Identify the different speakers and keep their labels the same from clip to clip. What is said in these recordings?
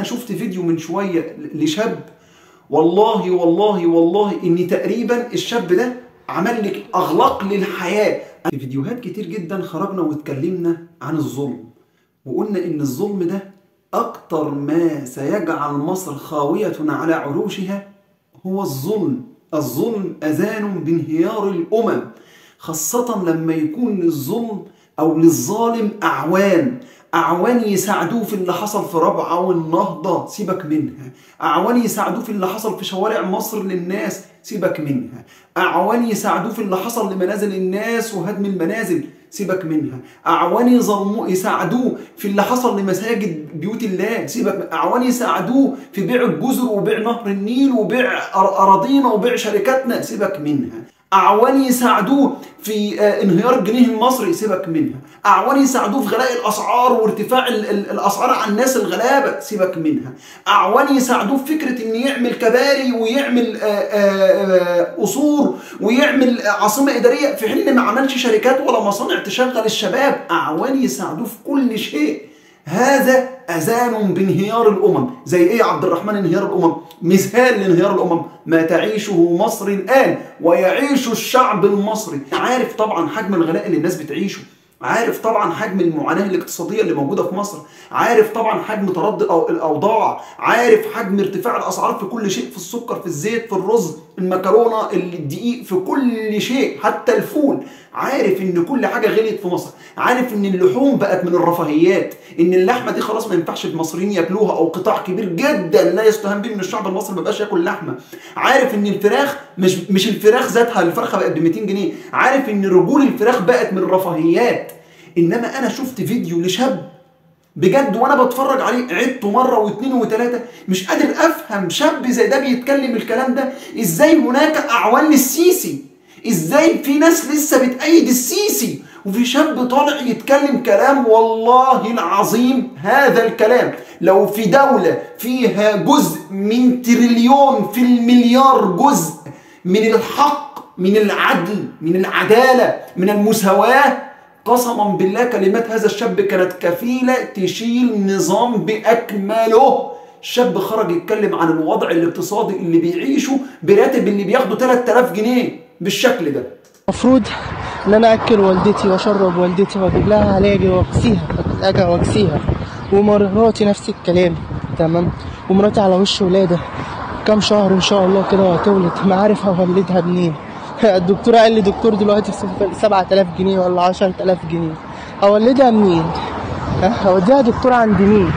Speaker 1: شفت فيديو من شويه لشاب والله والله والله ان تقريبا الشاب ده عمل لك اغلاق للحياه في فيديوهات كتير جدا خرجنا واتكلمنا عن الظلم وقلنا ان الظلم ده اكتر ما سيجعل مصر خاويه على عروشها هو الظلم الظلم اذان بانهيار الامم خاصه لما يكون للظلم او للظالم اعوان اعوان يساعدوه في اللي حصل في رابعه والنهضه سيبك منها اعوان يساعدوه في اللي حصل في شوارع مصر للناس سيبك منها اعوان يساعدوه في اللي حصل لمنازل الناس وهدم المنازل سيبك منها اعوان يظلموه يساعدوه في اللي حصل لمساجد بيوت الله سيبك من اعوان يساعدوه في بيع الجزر وبيع نهر النيل وبيع اراضينا وبيع شركاتنا سيبك منها اعوان يساعدوه في انهيار الجنيه المصري سيبك منها اعوان يساعدوه في غلاء الاسعار وارتفاع الاسعار على الناس الغلابه سيبك منها اعوان يساعدوه في فكره ان يعمل كباري ويعمل قصور ويعمل عاصمه اداريه في حين ما عملش شركات ولا مصانع تشغل الشباب اعوان يساعدوه في كل شيء هذا اذان بانهيار الامم زي ايه يا عبد الرحمن انهيار الامم مثال لانهيار الامم ما تعيشه مصر الان ويعيش الشعب المصري عارف طبعا حجم الغلاء اللي الناس بتعيشه عارف طبعا حجم المعاناه الاقتصاديه اللي موجوده في مصر عارف طبعا حجم تردي الاوضاع عارف حجم ارتفاع الاسعار في كل شيء في السكر في الزيت في الرز المكرونه الدقيق في كل شيء حتى الفول عارف ان كل حاجه غليت في مصر عارف ان اللحوم بقت من الرفاهيات ان اللحمه دي خلاص ما ينفعش المصريين ياكلوها او قطاع كبير جدا لا يستهان به من الشعب المصري ما بقاش ياكل لحمه عارف ان الفراخ مش مش الفراخ ذاتها الفرخه بقت ب 200 جنيه عارف ان رجول الفراخ بقت من الرفاهيات انما انا شفت فيديو لشاب بجد وانا بتفرج عليه عدته مره واثنين وثلاثه مش قادر افهم شاب زي ده بيتكلم الكلام ده ازاي هناك اعوان للسيسي ازاي في ناس لسه بتأيد السيسي وفي شاب طالع يتكلم كلام والله العظيم هذا الكلام لو في دولة فيها جزء من تريليون في المليار جزء من الحق من العدل من العدالة من المساواة قسما بالله كلمات هذا الشاب كانت كفيلة تشيل نظام بأكمله شاب خرج يتكلم عن الوضع الاقتصادي اللي بيعيشه براتب اللي بياخده 3000 جنيه بالشكل ده
Speaker 2: المفروض ان انا اكل والدتي واشرب والدتي واجيب لها علاجي واكسيها اجي واكسيها ومراتي نفس الكلام تمام ومراتي على وش ولاده كام شهر ان شاء الله كده وهتولد ما عارف هولدها منين الدكتور قال لي دكتور دلوقتي ب 7000 جنيه ولا 10000 جنيه اولدها منين اوديها دكتور عند مين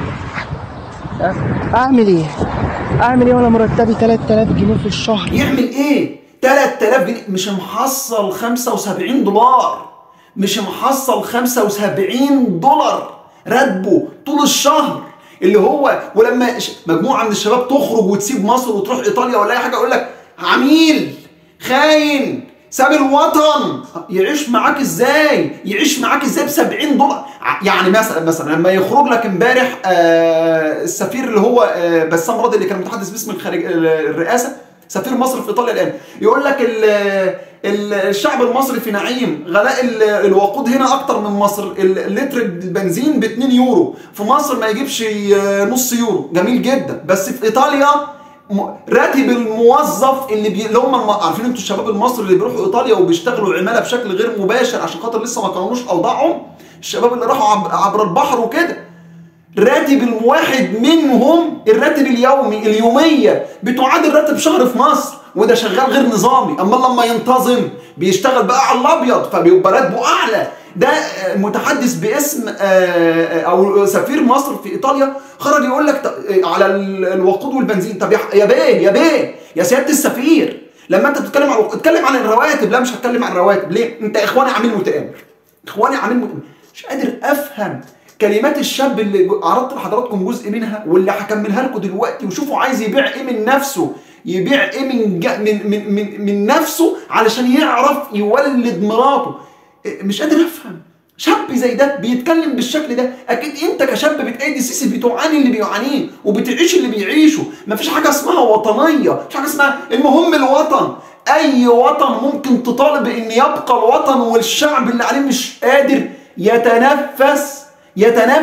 Speaker 2: اعمل ايه اعمل ايه وانا مرتبي 3000 جنيه في الشهر
Speaker 1: يعمل ايه 3000 جنيه مش محصل 75 دولار مش محصل 75 دولار راتبه طول الشهر اللي هو ولما مجموعه من الشباب تخرج وتسيب مصر وتروح ايطاليا ولا اي حاجه يقول لك عميل خاين ساب الوطن يعيش معاك ازاي يعيش معاك ازاي ب 70 دولار يعني مثلا مثلا لما يخرج لك امبارح آه السفير اللي هو آه بسام راضي اللي كان متحدث باسم الخارج الرئاسه سفير مصر في ايطاليا الان يقول لك الشعب المصري في نعيم غلاء الوقود هنا اكتر من مصر لتر البنزين ب 2 يورو في مصر ما يجيبش نص يورو جميل جدا بس في ايطاليا راتب الموظف اللي, بي... اللي هم عارفين انتوا الشباب المصري اللي بيروحوا ايطاليا وبيشتغلوا عماله بشكل غير مباشر عشان خاطر لسه ما قانونوش اوضاعهم الشباب اللي راحوا عب... عبر البحر وكده راتب الواحد منهم الراتب اليومي اليوميه بتعادل راتب شهر في مصر وده شغال غير نظامي اما لما ينتظم بيشتغل بقى على الابيض فبيبقى راتبه اعلى ده متحدث باسم او سفير مصر في ايطاليا خرج يقول لك على الوقود والبنزين طب يا بيه يا بيه يا سياده السفير لما انت بتتكلم عن اتكلم عن الرواتب لا مش هتكلم عن الرواتب ليه انت اخواني عميل متآمر اخواني عميل متآمر مش قادر افهم كلمات الشاب اللي عرضت لحضراتكم جزء منها واللي هكملها لكم دلوقتي وشوفوا عايز يبيع ايه من نفسه يبيع ايه من من من من, من نفسه علشان يعرف يولد مراته مش قادر افهم شاب زي ده بيتكلم بالشكل ده اكيد انت كشاب بتأيد السيسي بتعاني اللي بيعانيه وبتعيش اللي بيعيشه مفيش حاجه اسمها وطنيه مفيش حاجه اسمها المهم الوطن اي وطن ممكن تطالب ان يبقى الوطن والشعب اللي عليه مش قادر يتنفس يتنفس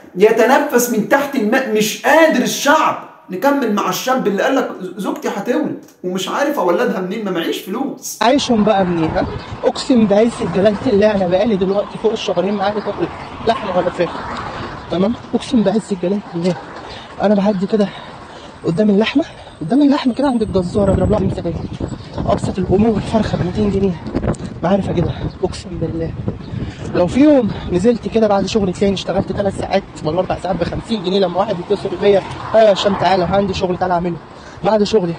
Speaker 1: يتنفس من تحت الماء مش قادر الشعب نكمل مع الشاب اللي قال لك زوجتي هتولد ومش عارف اولدها منين ما معيش فلوس
Speaker 2: عايشهم بقى منين ها اقسم بعز جلاله الله انا بقالي دلوقتي فوق الشهرين معايا باكل لحمه ولا فراخ تمام اقسم بعز جلاله الله انا بعدي كده قدام اللحمه قدام اللحمه كده عند الجزار اضرب لها مثال ابسط الامور الفرخه ب 200 جنيه بعرف اجيبها اقسم بالله لو في يوم نزلت كده بعد شغل تاني اشتغلت ثلاث ساعات ولا اربع ساعات ب 50 جنيه لما واحد يتصل بيا ايوه يا هشام تعالى عندي شغل تعالى اعمله بعد شغلي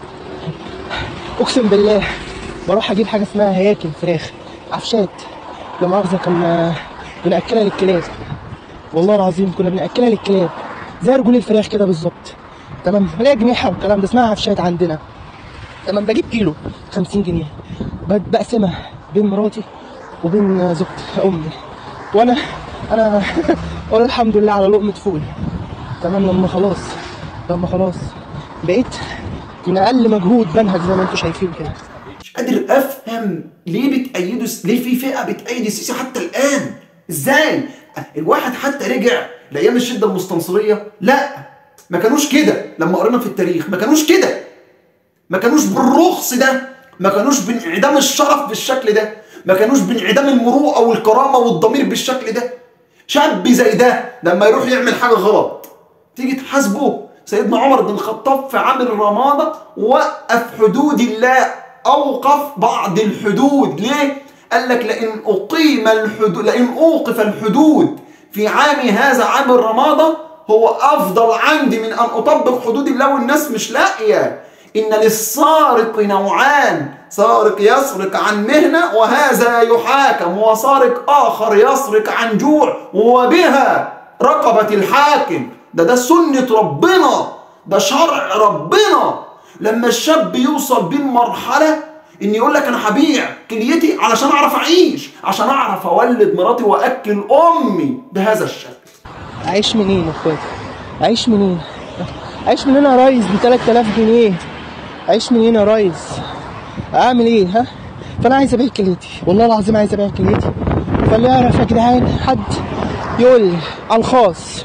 Speaker 2: اقسم بالله بروح اجيب حاجه اسمها هياكل فراخ عفشات لا مؤاخذه كنا بناكلها للكلاب والله العظيم كنا بناكلها للكلاب زي رجول الفراخ كده بالظبط تمام لا جنيحه والكلام ده اسمها عفشات عندنا تمام بجيب كيلو 50 جنيه ب- بقسمها بين مراتي وبين زوجتي امي وانا انا وانا الحمد لله على لقمه فول تمام لما خلاص لما خلاص بقيت من اقل مجهود بنهج زي ما انتم شايفين كده
Speaker 1: مش قادر افهم ليه بتأيدوا ليه في فئه بتأيد السيسي حتى الان ازاي الواحد حتى رجع لايام الشده المستنصريه لا ما كانوش كده لما قرينا في التاريخ ما كانوش كده ما كانوش بالرخص ده ما كانوش بانعدام الشرف بالشكل ده ما كانوش بانعدام المروءه والكرامه والضمير بالشكل ده شاب زي ده لما يروح يعمل حاجه غلط تيجي تحاسبه سيدنا عمر بن الخطاب في عام الرمادة وقف حدود الله أوقف بعض الحدود ليه؟ قال لك لئن أقيم الحدود لئن أوقف الحدود في عام هذا عام الرمادة هو أفضل عندي من أن أطبق حدود الله والناس مش لاقية إن للسارق نوعان سارق يسرق عن مهنة وهذا يحاكم وسارق آخر يسرق عن جوع وبها رقبة الحاكم ده ده سنة ربنا ده شرع ربنا لما الشاب يوصل بين مرحلة ان يقول لك انا هبيع كليتي علشان اعرف اعيش عشان اعرف اولد مراتي واكل امي بهذا الشكل
Speaker 2: اعيش منين يا اخواتي اعيش منين اعيش منين يا ريس ب 3000 جنيه اعيش منين يا ريس اعمل ايه ها فانا عايز ابيع كليتي والله العظيم عايز ابيع كليتي فاللي يعرف يا جدعان حد يقول لي على الخاص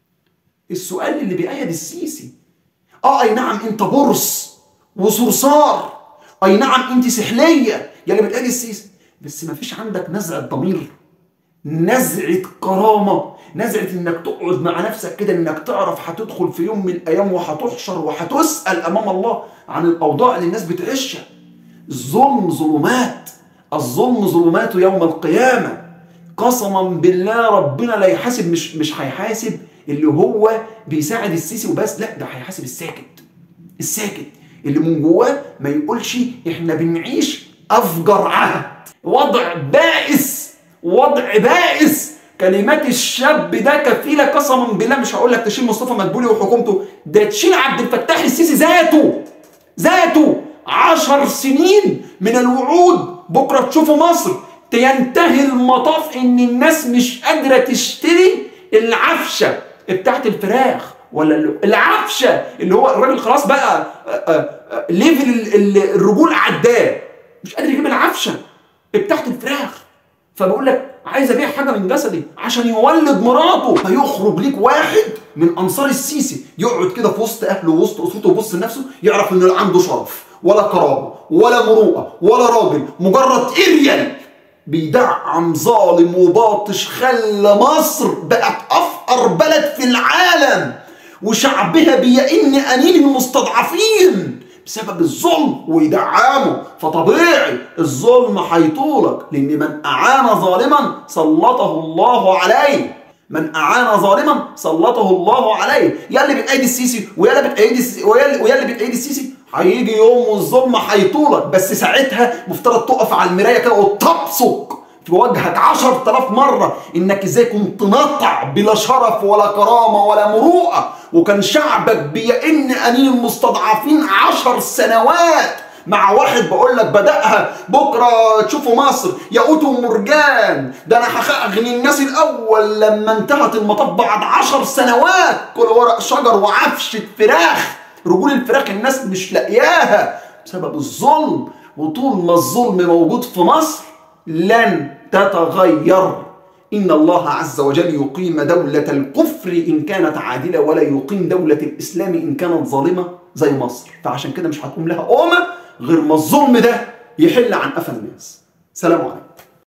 Speaker 1: السؤال اللي بيأيد السيسي اه اي نعم انت برص وصرصار اي نعم انت سحليه يا اللي بتأيد السيسي بس ما فيش عندك نزعه ضمير نزعه كرامه نزعه انك تقعد مع نفسك كده انك تعرف هتدخل في يوم من الايام وهتحشر وهتسال امام الله عن الاوضاع اللي الناس بتعيشها الظلم ظلمات الظلم ظلمات يوم القيامه قسما بالله ربنا لا يحاسب مش مش هيحاسب اللي هو بيساعد السيسي وبس لا ده هيحاسب الساكت الساكت اللي من جواه ما يقولش احنا بنعيش افجر عهد وضع بائس وضع بائس كلمات الشاب ده كفيله قسما بالله مش هقول لك تشيل مصطفى مدبولي وحكومته ده تشيل عبد الفتاح السيسي ذاته ذاته عشر سنين من الوعود بكره تشوفوا مصر تنتهي المطاف ان الناس مش قادره تشتري العفشه بتاعت الفراخ ولا ال- العفشه اللي هو الراجل خلاص بقى آه، آه، آه، ليفل ال- ال- الرجول عداه مش قادر يجيب العفشه بتاعت الفراخ فبقول لك عايز ابيع حاجه من جسدي عشان يولد مراته فيخرج ليك واحد من انصار السيسي يقعد كده في وسط اهله ووسط اسرته ويبص لنفسه يعرف ان لا عنده شرف ولا كرامه ولا مروءه ولا راجل مجرد اريال بيدعم ظالم وباطش خلى مصر بقت افقر بلد في العالم وشعبها بيئن انين المستضعفين بسبب الظلم ويدعمه فطبيعي الظلم هيطولك لان من اعان ظالما سلطه الله عليه من اعان ظالما سلطه الله عليه يا اللي بتأيد السيسي ويا اللي بتأيد السيسي ويا اللي, ويا اللي بتأيد السيسي هيجي يوم والظلم هيطولك بس ساعتها مفترض تقف على المرايه كده وتبصق في وجهك 10000 مرة انك ازاي كنت نطع بلا شرف ولا كرامة ولا مروءة وكان شعبك بيئن انين المستضعفين عشر سنوات مع واحد بقول لك بدأها بكرة تشوفوا مصر ياقوت ومرجان ده انا هغني الناس الاول لما انتهت المطاف بعد عشر سنوات كل ورق شجر وعفشة فراخ رجول الفراخ الناس مش لاقياها بسبب الظلم وطول ما الظلم موجود في مصر لن تتغير إن الله عز وجل يقيم دولة الكفر إن كانت عادلة ولا يقيم دولة الإسلام إن كانت ظالمة زي مصر فعشان كده مش هتقوم لها قومة غير ما الظلم ده يحل عن قفا الناس سلام عليكم